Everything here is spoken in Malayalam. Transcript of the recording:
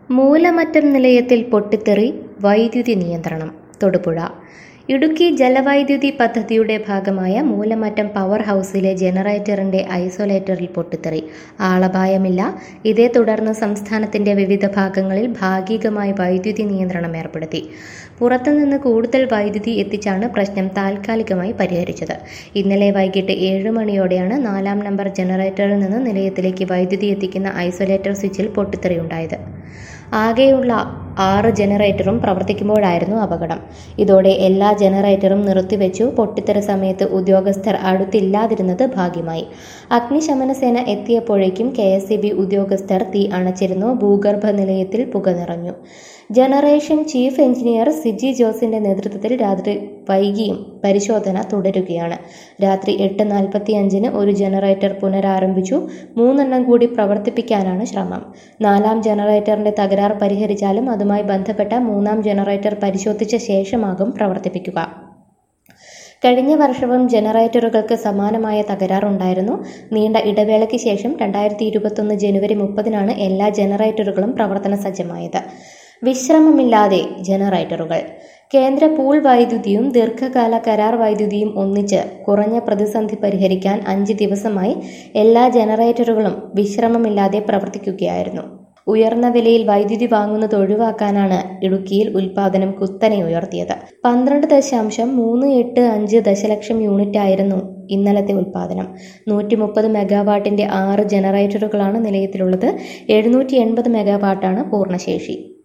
മൂലമറ്റം നിലയത്തിൽ പൊട്ടിത്തെറി വൈദ്യുതി നിയന്ത്രണം തൊടുപുഴ ഇടുക്കി ജലവൈദ്യുതി പദ്ധതിയുടെ ഭാഗമായ മൂലമറ്റം പവർ ഹൗസിലെ ജനറേറ്ററിന്റെ ഐസൊലേറ്ററിൽ പൊട്ടിത്തെറി ആളപായമില്ല ഇതേ തുടർന്ന് സംസ്ഥാനത്തിന്റെ വിവിധ ഭാഗങ്ങളിൽ ഭാഗികമായി വൈദ്യുതി നിയന്ത്രണം ഏർപ്പെടുത്തി പുറത്തുനിന്ന് കൂടുതൽ വൈദ്യുതി എത്തിച്ചാണ് പ്രശ്നം താൽക്കാലികമായി പരിഹരിച്ചത് ഇന്നലെ വൈകിട്ട് ഏഴ് മണിയോടെയാണ് നാലാം നമ്പർ ജനറേറ്ററിൽ നിന്ന് നിലയത്തിലേക്ക് വൈദ്യുതി എത്തിക്കുന്ന ഐസൊലേറ്റർ സ്വിച്ചിൽ പൊട്ടിത്തെറിയുണ്ടായത് ആകെയുള്ള ആറ് ജനറേറ്ററും പ്രവർത്തിക്കുമ്പോഴായിരുന്നു അപകടം ഇതോടെ എല്ലാ ജനറേറ്ററും നിർത്തിവെച്ചു പൊട്ടിത്തെറി സമയത്ത് ഉദ്യോഗസ്ഥർ അടുത്തില്ലാതിരുന്നത് ഭാഗ്യമായി അഗ്നിശമന സേന എത്തിയപ്പോഴേക്കും കെ എസ് ഉദ്യോഗസ്ഥർ തീ അണച്ചിരുന്നു ഭൂഗർഭ നിലയത്തിൽ പുക നിറഞ്ഞു ജനറേഷൻ ചീഫ് എഞ്ചിനീയർ സിജി ജോസിന്റെ നേതൃത്വത്തിൽ രാത്രി വൈകിയും പരിശോധന തുടരുകയാണ് രാത്രി എട്ട് നാൽപ്പത്തി അഞ്ചിന് ഒരു ജനറേറ്റർ പുനരാരംഭിച്ചു മൂന്നെണ്ണം കൂടി പ്രവർത്തിപ്പിക്കാനാണ് ശ്രമം നാലാം ജനറേറ്ററിന്റെ തകരാർ പരിഹരിച്ചാലും അതുമായി ബന്ധപ്പെട്ട മൂന്നാം ജനറേറ്റർ പരിശോധിച്ച ശേഷമാകും പ്രവർത്തിപ്പിക്കുക കഴിഞ്ഞ വർഷവും ജനറേറ്ററുകൾക്ക് സമാനമായ തകരാറുണ്ടായിരുന്നു നീണ്ട ഇടവേളയ്ക്ക് ശേഷം രണ്ടായിരത്തി ഇരുപത്തൊന്ന് ജനുവരി മുപ്പതിനാണ് എല്ലാ ജനറേറ്ററുകളും പ്രവർത്തന സജ്ജമായത് വിശ്രമമില്ലാതെ ജനറേറ്ററുകൾ കേന്ദ്ര പൂൾ വൈദ്യുതിയും ദീർഘകാല കരാർ വൈദ്യുതിയും ഒന്നിച്ച് കുറഞ്ഞ പ്രതിസന്ധി പരിഹരിക്കാൻ അഞ്ച് ദിവസമായി എല്ലാ ജനറേറ്ററുകളും വിശ്രമമില്ലാതെ പ്രവർത്തിക്കുകയായിരുന്നു ഉയർന്ന വിലയിൽ വൈദ്യുതി വാങ്ങുന്നത് ഒഴിവാക്കാനാണ് ഇടുക്കിയിൽ ഉൽപാദനം കുത്തനെ ഉയർത്തിയത് പന്ത്രണ്ട് ദശാംശം മൂന്ന് എട്ട് അഞ്ച് ദശലക്ഷം യൂണിറ്റ് ആയിരുന്നു ഇന്നലത്തെ ഉൽപാദനം നൂറ്റി മുപ്പത് മെഗാവാട്ടിന്റെ ആറ് ജനറേറ്ററുകളാണ് നിലയത്തിലുള്ളത് എഴുന്നൂറ്റി എൺപത് മെഗാവാട്ടാണ് പൂർണ്ണശേഷി